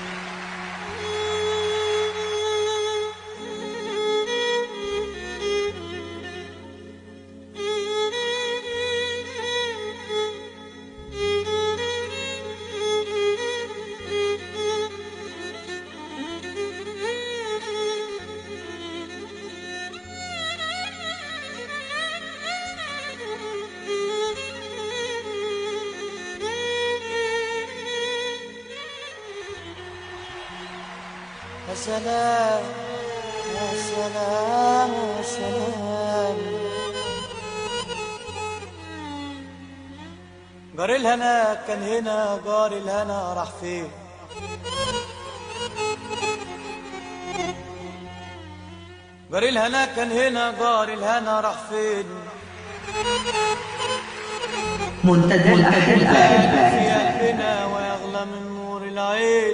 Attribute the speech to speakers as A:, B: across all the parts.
A: يا سلام يا سلام يا سلام جاري الهنا كان هنا جاري الهنا راح فين جاري الهنا كان هنا جاري الهنا راح فين
B: منتدى الأحبة
A: في قلبنا ويغلى من نور العين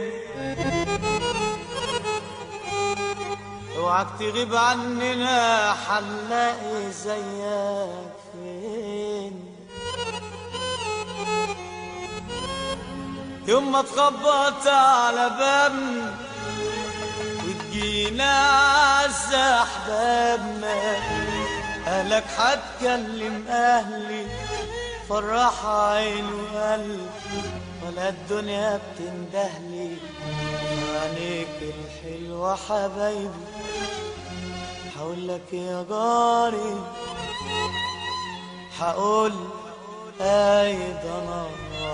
A: اوعك تغيب عننا حنلاقي زيك فين يوم ما تخبط على بابنا وتجينا عز احبابنا اهلك هتكلم اهلي فرح عين وقلب ولا الدنيا بتندهلي عينيك الحلوة حبايبي هقول لك يا جاري هقول ايضا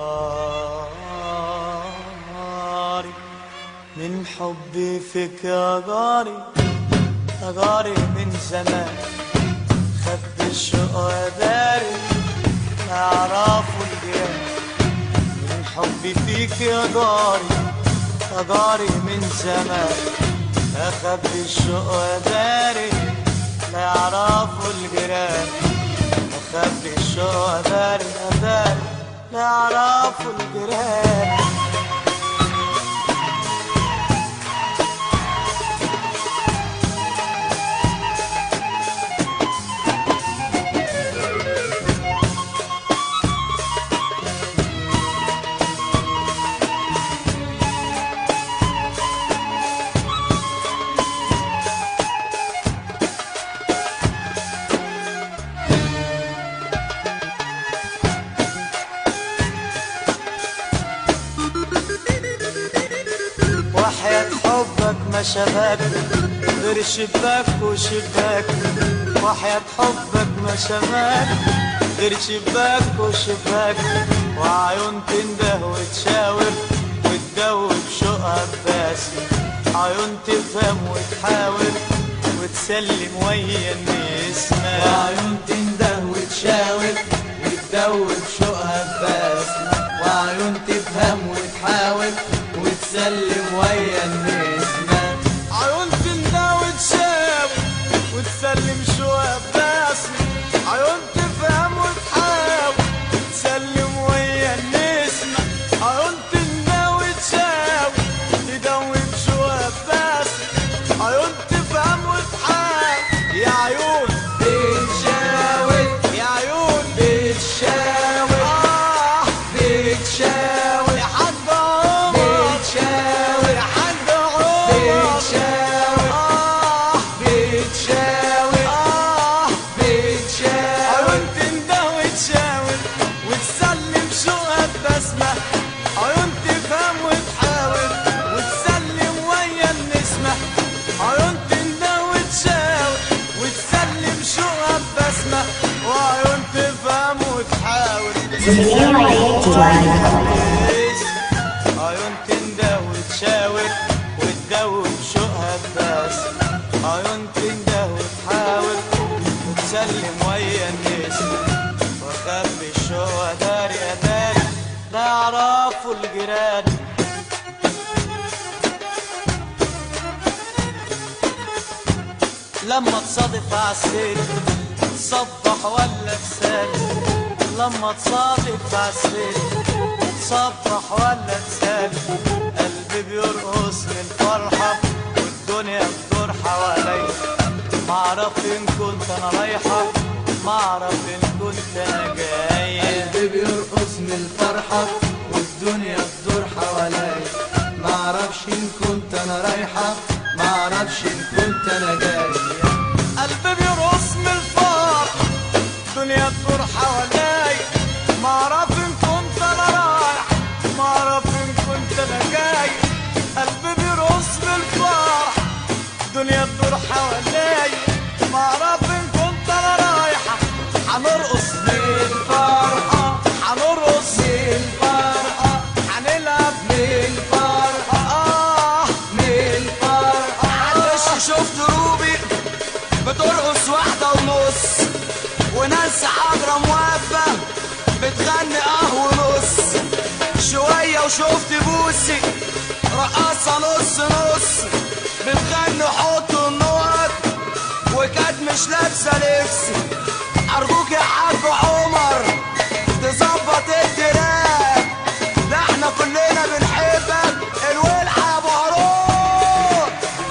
A: ناري من حبي فيك يا جاري يا جاري من زمان خد الشقة داري ما يعرفوا الجيران من حبي فيك يا جاري يا جاري من زمان اخبي الشقة داري لا يعرفوا الجيران اخبي الشقة داري يا داري لا يعرفوا الجيران وحياة حبك ما شبك غير شباك وشباك وحياة حبك ما شبك غير شباك وشباك وعيون تنده وتشاور وتدوب شقها باسي عيون تفهم وتحاور وتسلم ويا النسمة وعيون تنده وتشاور وتدوب شقها باسي وعيون تفهم وتحاور وتسلم ويا النسمة عيون تنده وتشاور وتسلم شقها باسي عيون تفهم وتحاور وتسلم ويا النسمة عيون تنده وتشاور تدوب شقها باسي عيون تفهم وتحاول يا عيون بتشاور يا عيون بتشاور آه بتشاور يا حاج عمر بتشاور يا حاج عمر بتشاور آه بتشاور آه بتشاور عيون تنده وتشاور وتسلم شقها بسمة عيون تفهم وتحاول وتسلم ويا النسمة عيون تنده وتشاور وتسلم شقها بسمة وعيون تفهم وتحاول عيون تنده وتشاور وتدوب شقها بس عيون تنده وتحاول وتسلم ويا النسمة وخبي الشقة داري يا داري لا يعرفوا الجيران لما تصادف عالسير تصبح ولا تسالي لما تصادف عالسير تصبح ولا تسالي قلبي بيرقص من الفرحة والدنيا بتدور حواليا معرف ان كنت انا رايحة معرف ان كنت انا جاية
C: قلبي بيرقص من الفرحة والدنيا بتدور حواليا معرفش
A: رايحة معرفش إن كنت أنا جاي قلبي بيرقص من الفرح دنيا تدور حوالي معرف إن كنت أنا رايح معرف إن كنت أنا جاي قلبي بيرقص من الفرح دنيا تدور حوالي معرف إن كنت أنا رايحة هنرقص من الفرحة هنرقص من الفرحة هنلعب من الفرحة آه من الفرحة معلش شفت روبي بترقص واحدة ونص وناس حاضرة موافة بتغني اه ونص شوية وشفت بوسي رقاصة نص نص بتغني حط النقط وكانت مش لابسة لبسي أرجوك يا حاج عمر تظبط التراك ده احنا كلنا بنحبك الولع يا ابو هارون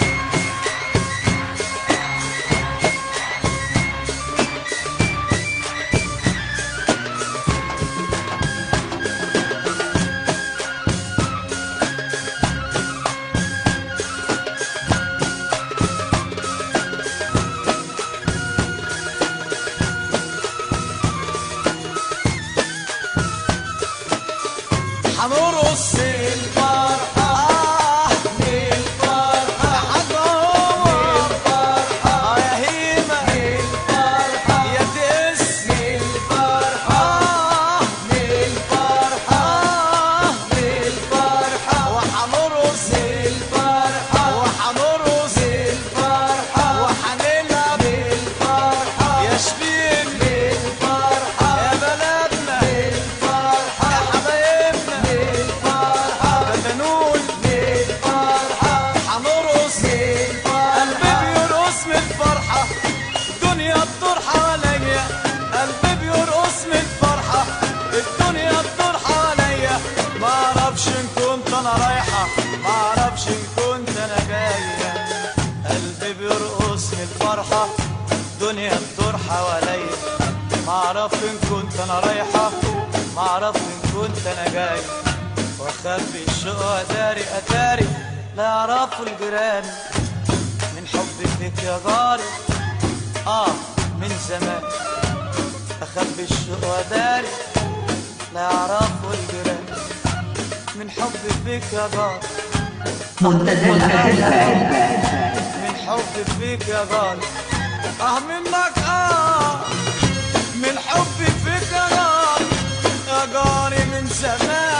A: هنرقص الفرحة آه الفرحة حاج عمر الفرحة يا هيمة الفرحة يا تس الفرحة آه الفرحة آه الفرحة وهنرقص الفرحة وهنرقص الفرحة وهنلعب الفرحة يا شبين الفرحة يا بلدنا الفرحة يا حبايبنا الفرحة بدنون الفرحة هنرقص قلبي بيرقص من الفرحة الدنيا تدور حواليا قلبي بيرقص من الفرحة الدنيا تدور حواليا ما اعرفش ان كنت انا رايحة ما اعرفش ان كنت انا جاية قلبي بيرقص من الفرحة الدنيا تدور حواليا ما اعرف ان كنت انا رايحة ما اعرف ان كنت انا جاي واخبي الشوق اداري اتاري لا يعرفوا الجيران من حبي فيك يا جاري اه من زمان اخبي الشوق اداري لا يعرفوا الجيران من حبي فيك يا جاري
B: منتدى الأحباء
A: من حبي فيك يا غالي اه منك اه من حبي فيك يا غالي يا غالي من زمان